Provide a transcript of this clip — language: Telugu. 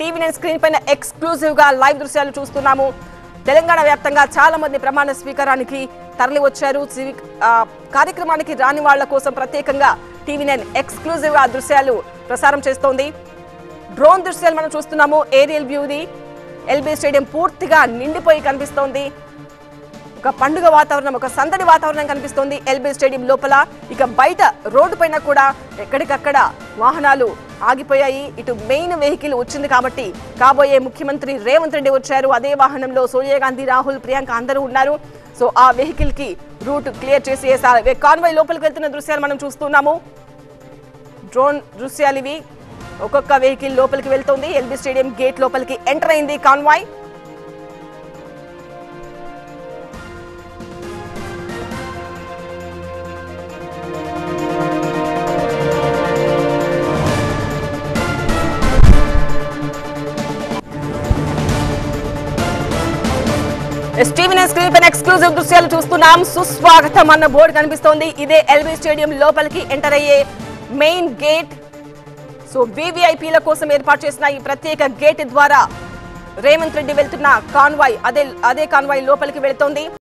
టీవీ నైన్ స్క్రీన్ పైన ఎక్స్క్లూజివ్ గా లైవ్ దృశ్యాలు చూస్తున్నాము తెలంగాణ వ్యాప్తంగా చాలా మంది ప్రమాణ స్వీకారానికి తరలి వచ్చారు సివిక్ ఆ, కార్యక్రమానికి రాని వాళ్ళ కోసం ప్రత్యేకంగా టీవీ నైన్ ఎక్స్క్లూజివ్ గా దృశ్యాలు ప్రసారం చేస్తోంది డ్రోన్ దృశ్యాలు మనం చూస్తున్నాము ఏరియల్ వ్యూది ఎల్బీ స్టేడియం పూర్తిగా నిండిపోయి కనిపిస్తోంది ఒక పండుగ వాతావరణం ఒక సందడి వాతావరణం కనిపిస్తోంది ఎల్బీ స్టేడియం లోపల ఇక బయట రోడ్డు పైన కూడా ఎక్కడికక్కడ వాహనాలు ఆగిపోయాయి ఇటు మెయిన్ వెహికల్ వచ్చింది కాబట్టి కాబోయే ముఖ్యమంత్రి రేవంత్ రెడ్డి వచ్చారు అదే వాహనంలో సోనియా గాంధీ రాహుల్ ప్రియాంక అందరూ ఉన్నారు సో ఆ వెహికల్ కి రూట్ క్లియర్ చేసి కాన్వాయ్ లోపలికి వెళ్తున్న దృశ్యాలు మనం చూస్తున్నాము డ్రోన్ దృశ్యాలు ఇవి ఒక్కొక్క వెహికల్ లోపలికి వెళ్తోంది ఎల్బీ స్టేడియం గేట్ లోపలికి ఎంటర్ అయింది కాన్వాయ్ స్టీవెన్ స్క్రీన్ పైన ఎక్స్క్లూజివ్ దృశ్యాలు చూస్తున్నాం సుస్వాగతం అన్న బోర్డు కనిపిస్తోంది ఇదే ఎల్బీ స్టేడియం లోపలికి ఎంటర్ అయ్యే మెయిన్ గేట్ సో వివిఐపీల కోసం ఏర్పాటు చేసిన ఈ ప్రత్యేక గేట్ ద్వారా రేవంత్ రెడ్డి వెళ్తున్న కాన్వాయ్ అదే అదే కాన్వాయ్ లోపలికి వెళ్తోంది